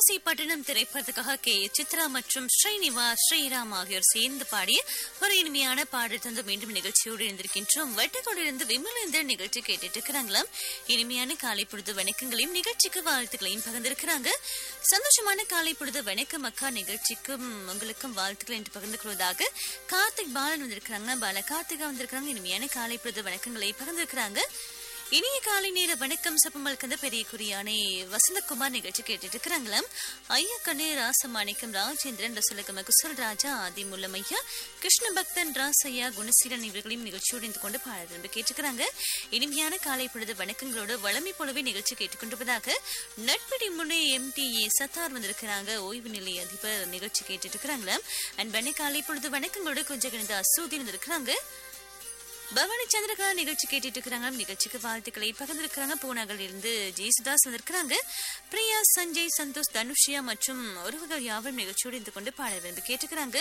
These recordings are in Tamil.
காசி பட்டணம் திரைப்படத்துக்காக கே சித்ரா மற்றும் ஸ்ரீனிவாஸ் ஸ்ரீராம் ஆகியோர் சேர்ந்து பாடிய ஒரு இனிமையான பாடல் தந்து மீண்டும் நிகழ்ச்சியோடு இருந்திருக்கின்றோம் வட்டக்கோடிலிருந்து விமலேந்தர் நிகழ்ச்சி கேட்டுட்டு இருக்கிறாங்களாம் இனிமையான காலை பொழுது வணக்கங்களையும் நிகழ்ச்சிக்கு வாழ்த்துக்களையும் பகிர்ந்திருக்கிறாங்க சந்தோஷமான காலை பொழுது வணக்கம் அக்கா நிகழ்ச்சிக்கும் உங்களுக்கும் வாழ்த்துக்கள் என்று பகிர்ந்து கொள்வதாக கார்த்திக் பாலன் வந்திருக்கிறாங்க பால கார்த்திகா வந்திருக்கிறாங்க இனிமையான காலை பொழுது வணக்கங்களை பகிர்ந்திருக்கிறாங்க இனிய காலை நேர வணக்கம் சப்பமல் கந்த பெரிய குறியானை வசந்தகுமார் நிகழ்ச்சி கேட்டுட்டு இருக்கிறாங்களாம் ஐயா கண்ணே ராசமாணிக்கம் ராஜேந்திரன் ரசுலகம குசல் ராஜா ஆதி முல்லமையா கிருஷ்ண பக்தன் ராசையா குணசீலன் இவர்களையும் நிகழ்ச்சியோடு இருந்து கொண்டு பாட விரும்பி கேட்டுக்கிறாங்க இனிமையான காலை பொழுது வணக்கங்களோடு வளமை போலவே நிகழ்ச்சி கேட்டுக்கொண்டிருப்பதாக நட்படி முன்னே எம்டிஏ சத்தார் வந்திருக்கிறாங்க ஓய்வு நிலைய அதிபர் நிகழ்ச்சி கேட்டுட்டு இருக்கிறாங்களாம் அண்ட் வண்ண காலை பொழுது வணக்கங்களோடு கொஞ்சம் கணித அசூதி வந்திருக்கிறாங்க பவானி சந்திரகலா நிகழ்ச்சி கேட்டுட்டு இருக்கிறாங்க நிகழ்ச்சிக்கு வாழ்த்துக்களை பகிர்ந்திருக்கிறாங்க பூனாகல் இருந்து ஜெயசுதாஸ் வந்திருக்கிறாங்க பிரியா சஞ்சய் சந்தோஷ் தனுஷியா மற்றும் உறவுகள் யாவரும் நிகழ்ச்சியோடு இருந்து கொண்டு பாட விரும்பி கேட்டுக்கிறாங்க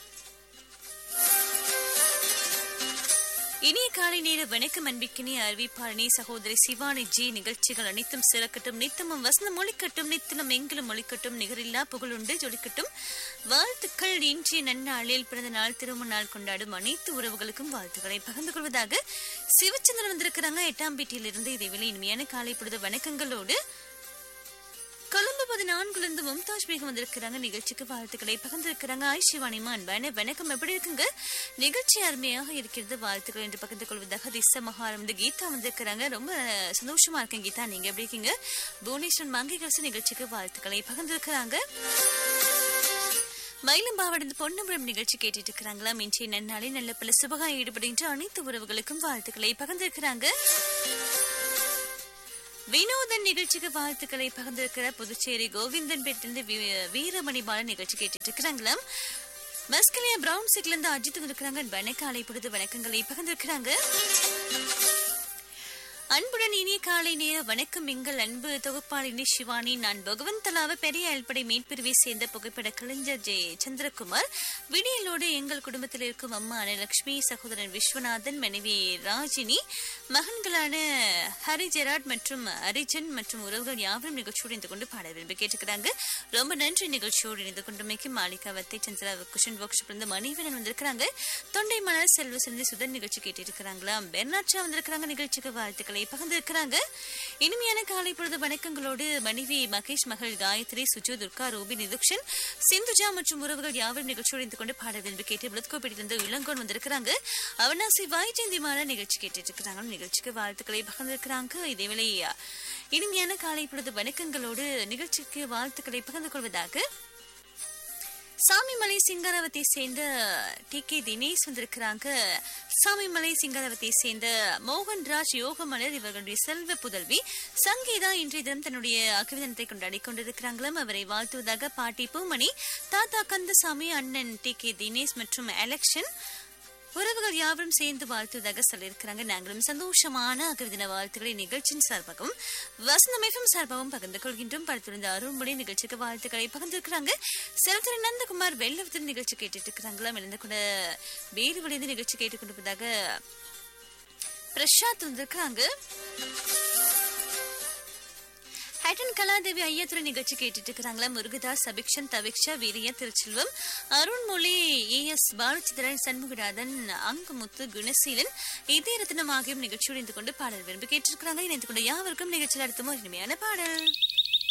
இனிய காலை நேர வணக்கம் அன்பிக்கினி அறிவிப்பாளனி சகோதரி சிவானி ஜி நிகழ்ச்சிகள் அனைத்தும் சிறக்கட்டும் நித்தமும் வசந்தம் ஒழிக்கட்டும் நித்தனம் எங்கிலும் ஒழிக்கட்டும் நிகரில்லா புகழுண்டு ஜொலிக்கட்டும் வாழ்த்துக்கள் இன்றைய நன்னாளில் பிறந்த நாள் திருமண நாள் கொண்டாடும் அனைத்து உறவுகளுக்கும் வாழ்த்துக்களை பகிர்ந்து கொள்வதாக சிவச்சந்திரன் வந்திருக்கிறாங்க எட்டாம் வீட்டிலிருந்து இதேவேளை இனிமையான காலை பொழுது வணக்கங்களோடு கொழும்பு பதினான்குலேருந்து மும்தாஜ் பேகம் வந்திருக்கிறாங்க நிகழ்ச்சிக்கு வாழ்த்துக்களை பகிர்ந்திருக்கிறாங்க ஆய் சிவானிமா அன்பான வணக்கம் எப்படி இருக்குங்க நிகழ்ச்சி அருமையாக இருக்கிறது வாழ்த்துக்கள் என்று பகிர்ந்து கொள்வதாக திச மகாரம் வந்து கீதா வந்திருக்கிறாங்க ரொம்ப சந்தோஷமா இருக்கேன் கீதா நீங்க எப்படி இருக்கீங்க புவனேஸ்வரன் மங்கைகரசு நிகழ்ச்சிக்கு வாழ்த்துக்களை பகிர்ந்திருக்கிறாங்க மயிலம்பாவடந்து பொன்னபுரம் நிகழ்ச்சி கேட்டுட்டு இருக்கிறாங்களா இன்றைய நன்னாளே நல்ல பல சுபகா ஈடுபடுகின்ற அனைத்து உறவுகளுக்கும் வாழ்த்துக்களை பகிர்ந்திருக்கிறாங்க வினோதன் நிகழ்ச்சிக்கு வாழ்த்துக்களை பகிர்ந்திருக்கிற புதுச்சேரி கோவிந்தன் பேட்டிலிருந்து வீரமணி பாலன் நிகழ்ச்சி கேட்டுட்டு இருக்கிறாங்களாம் மஸ்கலியா பிரவுன் சீட்ல இருந்து அஜித் இருக்கிறாங்க வணக்காலை பொழுது வணக்கங்களை பகிர்ந்திருக்கிறாங்க அன்புடன் இனிய காலை நேர வணக்கம் எங்கள் அன்பு தொகுப்பாளினி சிவானி நான் பகவந்தலாவ பெரிய அல்படை மீட்பிரிவை சேர்ந்த புகைப்பட கலைஞர் ஜெய சந்திரகுமார் விடியலோடு எங்கள் குடும்பத்தில் இருக்கும் அம்மா அனலட்சுமி சகோதரன் விஸ்வநாதன் மனைவி ராஜினி மகன்களான ஹரி ஜெராட் மற்றும் அரிஜன் மற்றும் உறவுகள் யாவரும் நிகழ்ச்சியோடு இருந்து கொண்டு பாட விரும்பி கேட்டுக்கிறாங்க ரொம்ப நன்றி நிகழ்ச்சியோடு இணைந்து கொண்டுமைக்கு மாளிகா வத்தை சந்திரா குஷன் ஒர்க் ஷாப்ல இருந்து மணிவனன் வந்திருக்கிறாங்க தொண்டை மலர் செல்வ சிந்தி சுதன் நிகழ்ச்சி கேட்டு இருக்கிறாங்களா பெர்னாட்சா வந்திருக்கிறாங்க நிகழ்ச்சிக்கு வாழ்த்துக்களை பாடல்களை பகிர்ந்திருக்கிறாங்க இனிமையான காலை பொழுது வணக்கங்களோடு மனைவி மகேஷ் மகள் காயத்ரி சுஜு துர்கா ரூபி நிதுக்ஷன் சிந்துஜா மற்றும் உறவுகள் யாவரும் நிகழ்ச்சியோடு இருந்து கொண்டு பாட விரும்பி கேட்டு விழுத்கோப்பேட்டிலிருந்து இளங்கோன் வந்திருக்கிறாங்க அவனாசி வாய்ஜெயந்தி மாலா நிகழ்ச்சி கேட்டுட்டு இருக்கிறாங்க நிகழ்ச்சிக்கு வாழ்த்துக்களை பகிர்ந்திருக்கிறாங்க இதேவேளை இனிமையான காலை பொழுது வணக்கங்களோடு நிகழ்ச்சிக்கு வாழ்த்துக்களை பகிர்ந்து கொள்வதாக சாமிமலை சிங்காரவத்தை சேர்ந்த டி கே தினேஷ் வந்திருக்கிறாங்க சாமிமலை சிங்காரவத்தை சேர்ந்த மோகன்ராஜ் யோகமலர் இவர்களுடைய செல்வ புதல்வி சங்கீதா இன்றைய தினம் தன்னுடைய அகிவிதனத்தை கொண்டாடி கொண்டிருக்கிறாங்களும் அவரை வாழ்த்துவதாக பாட்டி பூமணி தாத்தா கந்தசாமி அண்ணன் டி கே தினேஷ் மற்றும் எலெக்ஷன் உறவுகள் யாவரும் சேர்ந்து வாழ்த்துவதாக சொல்லியிருக்கிறாங்க நாங்களும் சந்தோஷமான அகவிதின வாழ்த்துக்களை நிகழ்ச்சியின் சார்பாகவும் வசந்தமைப்பும் சார்பாகவும் பகிர்ந்து கொள்கின்றோம் படத்திலிருந்து அருள்மொழி நிகழ்ச்சிக்கு வாழ்த்துக்களை பகிர்ந்திருக்கிறாங்க செல்திரு நந்தகுமார் வெள்ளவத்தின் நிகழ்ச்சி கேட்டுட்டு இருக்கிறாங்களா இழந்து கூட வேறு வழிந்து நிகழ்ச்சி கேட்டுக்கொண்டிருப்பதாக பிரசாத் வந்திருக்கிறாங்க ஹேட்டன் கலாதேவி ஐயாத்துறை நிகழ்ச்சி கேட்டுட்டு இருக்கிறாங்களா முருகதாஸ் அபிக்ஷன் தவிக்ஷா வீரிய திருச்செல்வம் அருண்மொழி ஏ எஸ் பாலச்சித்திரன் சண்முகநாதன் அங்குமுத்து குணசீலன் இதே ரத்னம் ஆகியோர் நிகழ்ச்சியோடு இணைந்து கொண்டு பாடல் விரும்பி கேட்டிருக்கிறாங்க இணைந்து கொண்டு யாவருக்கும் நிகழ்ச்சியில் அடுத்த இனிமையான பாடல்